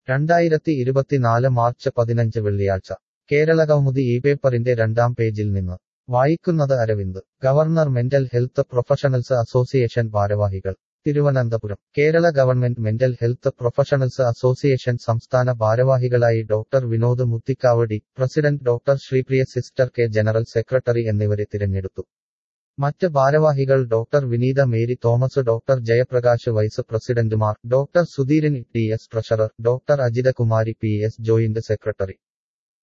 രണ്ടായിരത്തി ഇരുപത്തിനാല് മാർച്ച് പതിനഞ്ച് വെള്ളിയാഴ്ച കേരള കൗമുദി ഈ പേപ്പറിന്റെ രണ്ടാം പേജിൽ നിന്ന് വായിക്കുന്നത് Aravind governor mental health professionals association ഭാരവാഹികൾ Thiruvananthapuram Kerala government mental health professionals association സംസ്ഥാന ഭാരവാഹികളായി doctor Vinod Muthikkavadi president doctor Sreepriya sister K general secretary എന്നിവരെ തിരഞ്ഞെടുത്തു മറ്റ് ഭാരവാഹികൾ doctor Vineetha Mary Thomas doctor Jayaprakash vice പ്രസിഡന്റുമാർ doctor Sudheeran T S treasurer doctor Ajithakumari P S joint secretary